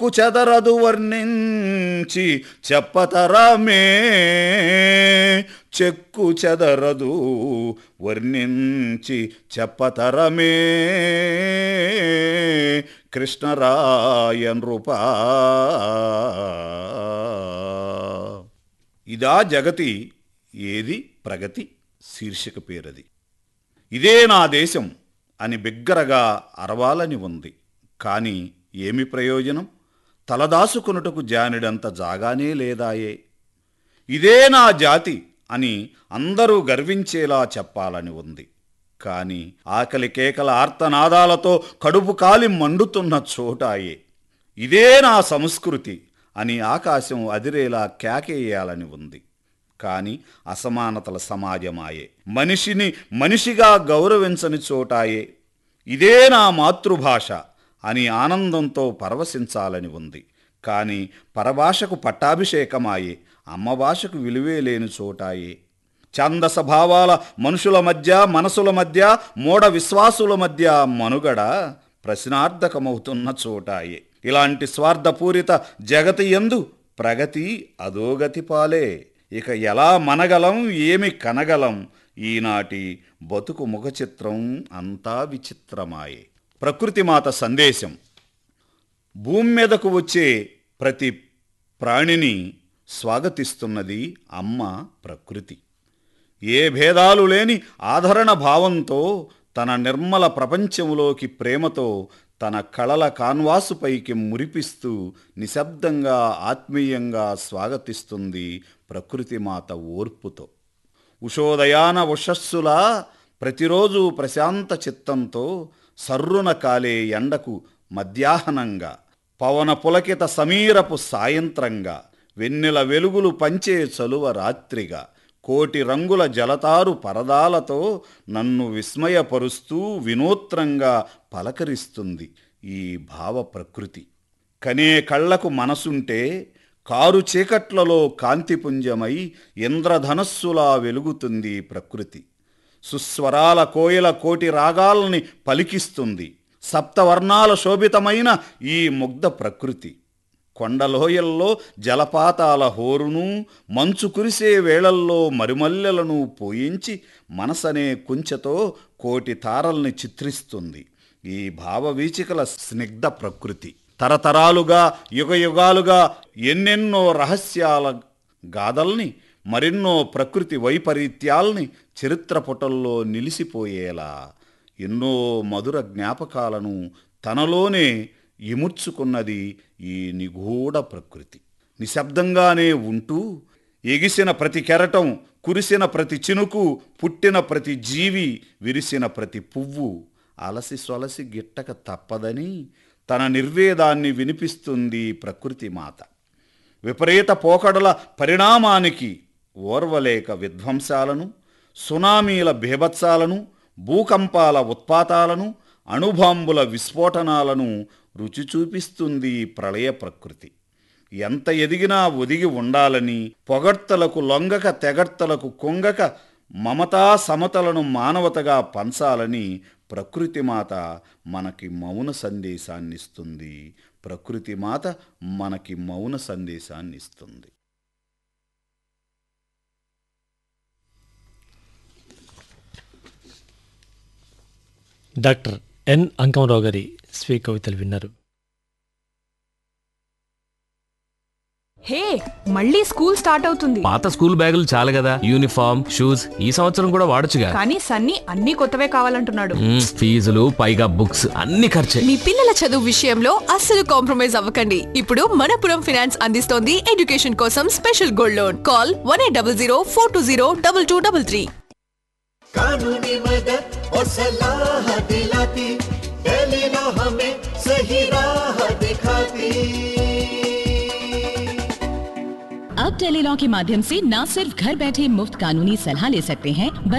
చెక్కు చెదరదు వర్ణించి చెప్పతరమే చెక్కు చెదరదు వర్ణించి చెప్పతరమే కృష్ణరాయన్ రూపా ఇదా జగతి ఏది ప్రగతి శీర్షిక పేరది ఇదే నా దేశం అని బిగ్గరగా అరవాలని ఉంది కాని ఏమి ప్రయోజనం తలదాసుకొనుటకు జానిడంత జాగానే లేదాయే ఇదే నా జాతి అని అందరూ గర్వించేలా చెప్పాలని ఉంది కాని ఆకలి కేకల ఆర్తనాదాలతో కడుపు కాలి మండుతున్న చోటాయే ఇదే నా సంస్కృతి అని ఆకాశం అదిరేలా కేకేయాలని ఉంది కాని అసమానతల సమాజమాయే మనిషిని మనిషిగా గౌరవించని చోటాయే ఇదే నా మాతృభాష అని ఆనందంతో పరవశించాలని ఉంది కాని పరభాషకు పట్టాభిషేకమాయే అమ్మ భాషకు విలువే లేని చోటాయే ఛాందస భావాల మనుషుల మధ్య మనసుల మధ్య మూఢ విశ్వాసుల మధ్య మనుగడ ప్రశ్నార్థకమవుతున్న చోటాయే ఇలాంటి స్వార్థపూరిత జగతి ఎందు ప్రగతి అధోగతి పాలే ఇక ఎలా మనగలం ఏమి కనగలం ఈనాటి బతుకు ముఖచిత్రం అంతా విచిత్రమాయే ప్రకృతి మాత సందేశం భూమి మీదకు వచ్చే ప్రతి ప్రాణిని స్వాగతిస్తున్నది అమ్మ ప్రకృతి ఏ భేదాలు లేని ఆదరణ భావంతో తన నిర్మల ప్రపంచంలోకి ప్రేమతో తన కళల కాన్వాసుపైకి మురిపిస్తూ నిశ్శబ్దంగా ఆత్మీయంగా స్వాగతిస్తుంది ప్రకృతి మాత ఓర్పుతో ఉషోదయాన ఉషస్సులా ప్రతిరోజు ప్రశాంత చిత్తంతో సర్రున కాలే ఎండకు మధ్యాహ్నంగా పవన పులకిత సమీరపు సాయంత్రంగా వెన్నెల వెలుగులు పంచే చలువ రాత్రిగా కోటి రంగుల జలతారు పరదాలతో నన్ను విస్మయపరుస్తూ వినూత్నంగా పలకరిస్తుంది ఈ భావ ప్రకృతి కనే కళ్లకు మనసుంటే కారు చీకట్లలో కాంతిపుంజమై ఇంద్రధనస్సులా వెలుగుతుంది ప్రకృతి సుస్వరాల కోయిల కోటి రాగాల్ని పలికిస్తుంది సప్తవర్ణాల శోభితమైన ఈ ముగ్ధ ప్రకృతి కొండలోయల్లో జలపాతాల హోరును మంచు కురిసే వేళల్లో మరిమల్లెలను పోయించి మనసనే కుంచెతో కోటి తారల్ని చిత్రిస్తుంది ఈ భావవీచికల స్నిగ్ధ ప్రకృతి తరతరాలుగా యుగయుగాలుగా ఎన్నెన్నో రహస్యాల గాథల్ని మరెన్నో ప్రకృతి వైపరీత్యాల్ని చరిత్ర పుటల్లో నిలిసిపోయేలా ఎన్నో మధుర జ్ఞాపకాలను తనలోనే ఇముడ్చుకున్నది ఈ నిగూఢ ప్రకృతి నిశ్శబ్దంగానే ఉంటూ ఎగిసిన ప్రతి కెరటం కురిసిన ప్రతి చినుకు పుట్టిన ప్రతి జీవి విరిసిన ప్రతి పువ్వు అలసి సొలసి గిట్టక తప్పదని తన నిర్వేదాన్ని వినిపిస్తుంది ప్రకృతి మాత విపరీత పోకడల పరిణామానికి ఓర్వలేక విధ్వంసాలను సునామీల బీభత్సాలను భూకంపాల ఉత్పాతాలను అణుబాంబుల విస్ఫోటనాలను రుచి చూపిస్తుంది ప్రళయ ప్రకృతి ఎంత ఎదిగినా ఒదిగి ఉండాలని పొగడ్తలకు లొంగక తెగడ్తలకు కొంగక మమతా సమతలను మానవతగా పంచాలని ప్రకృతి మాత మనకి మౌన సందేశాన్ని ఇస్తుంది ప్రకృతి మాత మనకి మౌన సందేశాన్ని ఇస్తుంది డాక్టర్ ఎన్ అంకమరావు గారి స్వీయ కవితలు విన్నారు హే మళ్ళీ స్కూల్ స్టార్ట్ అవుతుంది పాత స్కూల్ బ్యాగులు చాలు కదా యూనిఫామ్ షూస్ ఈ సంవత్సరం కూడా వాడొచ్చుగా కానీ సన్నీ అన్ని కొత్తవే కావాలంటున్నాడు మ్మ్, ఫీజులు పైగా బుక్స్ అన్ని ఖర్చే మీ పిల్లల చదువు విషయంలో అస్సలు కాంప్రమైజ్ అవ్వకండి ఇప్పుడు మనపురం ఫినాన్స్ అందిస్తోంది ఎడ్యుకేషన్ కోసం special gold loan call one eight double zero four two zero double two double three कानूनी मदद और सलाह दिलाती टेलीलॉ हमें सही राह दिखाती अब टेलीलॉ के माध्यम से न सिर्फ घर बैठे मुफ्त कानूनी सलाह ले सकते हैं